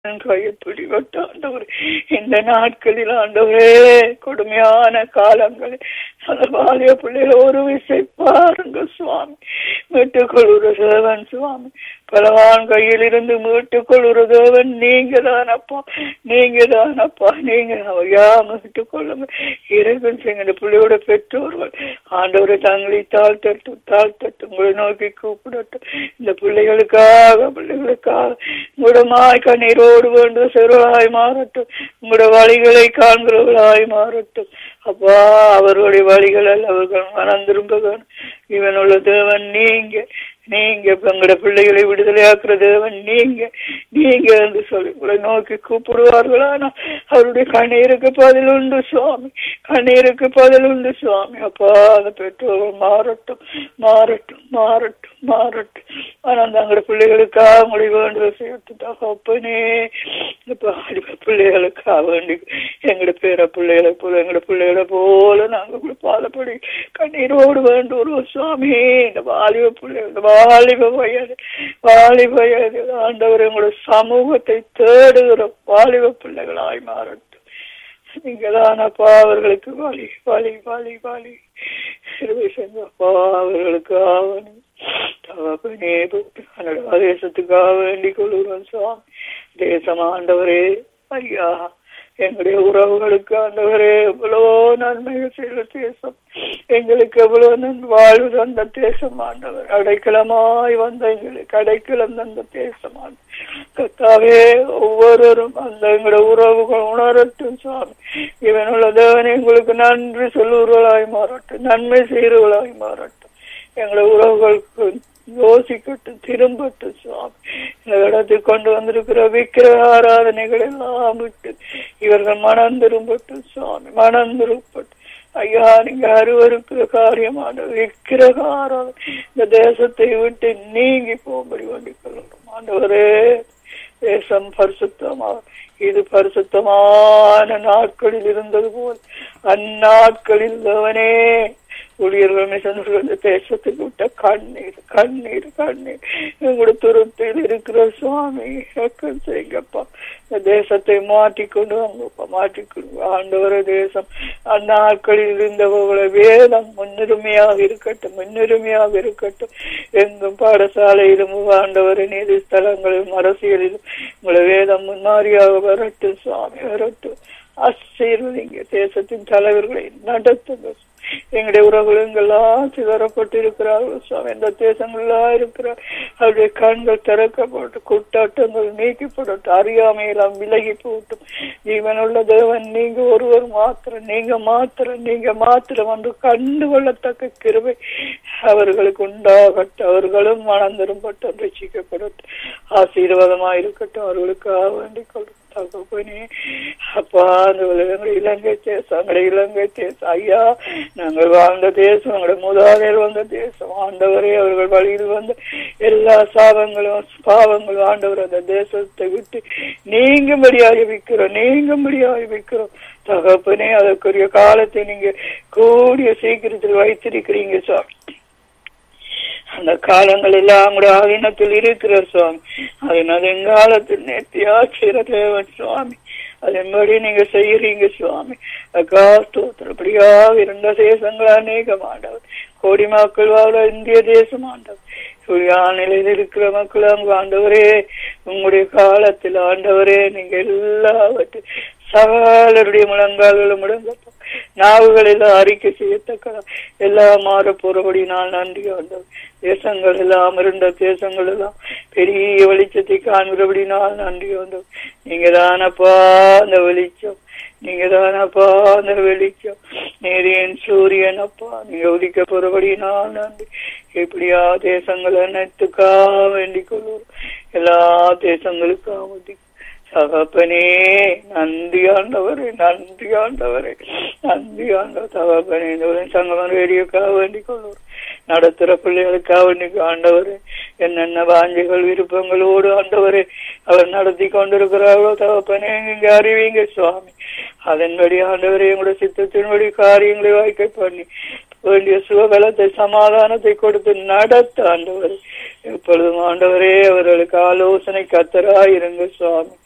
கையை பிடிபட்டு ஆண்டவரே இந்த நாட்களில் ஆண்டவரே கொடுமையான காலங்களில் அந்த பாலிய பிள்ளைகளை ஒரு விசை பாருங்க சுவாமி மீட்டுக் கொள்கிற தேவன் சுவாமி பலவான் கையில் இருந்து மீட்டுக் கொள்கிற தேவன் நீங்க தானப்பா நீங்க தானப்பா நீங்க ஐயா மீட்டுக் கொள்ளுங்க இறைவன் எங்க பிள்ளையோட பெற்றோர்கள் ஆண்டவரை தங்களை தாழ்த்தட்டும் தாழ்த்தட்டும் உங்களை நோக்கி கூப்பிடட்டும் இந்த பிள்ளைகளுக்காக பிள்ளைகளுக்காக உடமாய் கண்ணீரோடு வேண்டும் சிறுவளாய் மாறட்டும் உங்களோட வழிகளை காண்கிறவர்களாய் மாறட்டும் அப்பா அவர்களுடைய வழிகள் அல்ல அவர்கள் மனம் திரும்ப வேணும் இவனுள்ள தேவன் நீங்க நீங்க எங்களோட பிள்ளைகளை விடுதலையாக்குற தேவன் நீங்க நீங்க என்று சொல்லி உங்களை நோக்கி கூப்பிடுவார்களானா அவருடைய கண்ணீருக்கு பதில் உண்டு சுவாமி கண்ணீருக்கு பதில் உண்டு சுவாமி அப்பா அந்த பெற்றோர்கள் மாறட்டும் மாறட்டும் மாறட்டும் மாறட்டும் ஆனால் தங்களோட பிள்ளைகளுக்காக உங்களை வேண்டுதல் செய்யட்டுதாக அப்பனே பிள்ளைகளுக்காக வேண்டி எங்களோட பேர பிள்ளைகளை போல எங்களோட பிள்ளைகளை போல நாங்கள் பாலப்படி கண்ணீரோடு வேண்டும் சுவாமி இந்த வாலிப பிள்ளை இந்த வாலிப வயது வாலிப வயது ஆண்டவர் எங்களோட சமூகத்தை தேடுகிற வாலிப பிள்ளைகளாய் மாறட்டும் நீங்களானப்பா அவர்களுக்கு வழி வழி வழி வழி சிறுவை செஞ்சப்பா அவர்களுக்கு ஆவணி தகப்பனே கன்னடா தேசத்துக்காக வேண்டிக் கொள்கிறோம் சுவாமி தேசம் ஆண்டவரே ஐயா எங்களுடைய உறவுகளுக்கு ஆண்டவரே எவ்வளவோ நன்மைகள் செய்த தேசம் எங்களுக்கு எவ்வளவு நன் வாழ்வு தந்த தேசம் ஆண்டவர் அடைக்கலமாய் வந்த எங்களுக்கு அடைக்கலம் தந்த தேசம் கத்தாவே ஒவ்வொருவரும் அந்த எங்களுடைய உறவுகள் உணரட்டும் சுவாமி இவனுள்ள தேவன் எங்களுக்கு நன்றி சொல்லுவர்களாய் மாறட்டும் நன்மை செய்கிறவர்களாய் மாறட்டும் எங்களுடைய உறவுகளுக்கு யோசிக்கட்டும் திரும்பட்டும் சுவாமி இந்த இடத்தில் கொண்டு வந்திருக்கிற விக்கிரக ஆராதனைகள் எல்லாம் விட்டு இவர்கள் மனம் திரும்பட்டும் சுவாமி மனம் திரும்பட்டும் ஐயா நீங்க அருவருக்கிற காரியமான விக்கிரக ஆராதனை இந்த தேசத்தை விட்டு நீங்கி போகும்படி வேண்டிக் கொள்ளணும் ஆண்டவரே தேசம் பரிசுத்தமா இது பரிசுத்தமான நாட்களில் இருந்தது போல் அந்நாட்களில் அவனே ஊழியர்கள் மிஷனர்கள் இந்த தேசத்துக்கு விட்ட கண்ணீர் கண்ணீர் கண்ணீர் எங்களோட துருத்தில் இருக்கிற சுவாமி ரக்கம் செய்யுங்கப்பா இந்த தேசத்தை மாற்றிக்கொண்டு வாங்கப்பா மாற்றிக்கொண்டு ஆண்டவர தேசம் அந்த நாட்களில் இருந்தவர்களை வேதம் முன்னுரிமையாக இருக்கட்டும் முன்னுரிமையாக இருக்கட்டும் எங்கும் பாடசாலையிலும் ஆண்டவர நீதி ஸ்தலங்களிலும் அரசியலிலும் உங்களை வேதம் முன்மாறியாக வரட்டும் சுவாமி வரட்டும் ஆசீர்வதிங்க தேசத்தின் தலைவர்களை நடத்துங்க எங்களுடைய உறவுகளெல்லாம் சிதறப்பட்டு இருக்கிறார்கள் சுவாமி இந்த தேசங்களா இருக்கிறார் அவருடைய கண்கள் திறக்கப்பட்டு குட்டாட்டங்கள் நீக்கப்படட்டும் அறியாமையெல்லாம் விலகி போட்டும் ஜீவனுள்ள தேவன் நீங்க ஒருவர் மாத்திரம் நீங்க மாத்திரம் நீங்க மாத்திரம் வந்து கண்டு கொள்ளத்தக்க கிருவை அவர்களுக்கு உண்டாகட்டும் அவர்களும் மனம் திரும்பட்டும் ரசிக்கப்படட்டும் ஆசீர்வாதமா இருக்கட்டும் அவர்களுக்காக வேண்டிக் கொள்ளும் தகப்பனே அப்பா அந்த உலகங்கள் இலங்கை தேசம் எங்களுடைய இலங்கை தேசம் ஐயா நாங்கள் வாழ்ந்த தேசம் எங்களுடைய மூதாதையர் வந்த தேசம் ஆண்டவரே அவர்கள் வழியில் வந்த எல்லா சாபங்களும் பாவங்களும் ஆண்டவர் அந்த தேசத்தை விட்டு நீங்கும்படியாக வைக்கிறோம் நீங்கும்படியாக வைக்கிறோம் தகப்பனே அதற்குரிய காலத்தை நீங்க கூடிய சீக்கிரத்தில் வைத்திருக்கிறீங்க சுவாமி அந்த காலங்கள் எல்லாம் உங்களுடைய ஆதீனத்தில் இருக்கிற சுவாமி அதனால் எங்காலத்தில் நேர்த்தியாச்சிர தேவன் சுவாமி அதன்படி நீங்க செய்யறீங்க சுவாமி அக்கா ஸ்தோத்திரப்படியாக இருந்த தேசங்கள் அநேகம் ஆண்டவர் கோடி மக்கள் வாழ இந்திய தேசம் ஆண்டவர் நிலையில் இருக்கிற மக்கள் அங்கு ஆண்டவரே உங்களுடைய காலத்தில் ஆண்டவரே நீங்க எல்லாவற்றையும் சகலருடைய முழங்கால்களும் முழங்கப்போ நாவுகள் எல்லாம் அறிக்கை செய்யத்தக்க எல்லாம் மாற போறபடி நான் நன்றி வந்தோம் தேசங்கள் எல்லாம் இருந்த தேசங்கள் எல்லாம் பெரிய வெளிச்சத்தை காண்கிறபடி நான் நன்றி வந்தோம் நீங்க தானப்பா அந்த வெளிச்சம் நீங்க தானப்பா அந்த வெளிச்சம் நேரியன் சூரியன் அப்பா நீங்க உதிக்க போறபடி நான் நன்றி எப்படியா தேசங்கள் அனைத்துக்கா வேண்டிக் கொள்வோம் எல்லா தேசங்களுக்காக உதிக்க தகப்பனே நன்றி ஆண்டவரே நன்றி ஆண்டவரே நன்றி ஆண்டவர் தகப்பனே இந்த சங்கமம் ரேடியோக்காக வேண்டிக் கொள்வோம் நடத்துற பிள்ளைகளுக்காக வேண்டிக் ஆண்டவரே என்னென்ன வாஞ்சைகள் விருப்பங்களோடு ஆண்டவரே அவர் நடத்தி கொண்டிருக்கிறார்களோ தகப்பனே நீங்க அறிவீங்க சுவாமி அதன்படி ஆண்டவரே எங்களுடைய சித்தத்தின்படி காரியங்களை வாய்க்க பண்ணி வேண்டிய சுகபலத்தை சமாதானத்தை கொடுத்து நடத்த ஆண்டவர் எப்பொழுதும் ஆண்டவரே அவர்களுக்கு ஆலோசனை கத்தராயிருங்க சுவாமி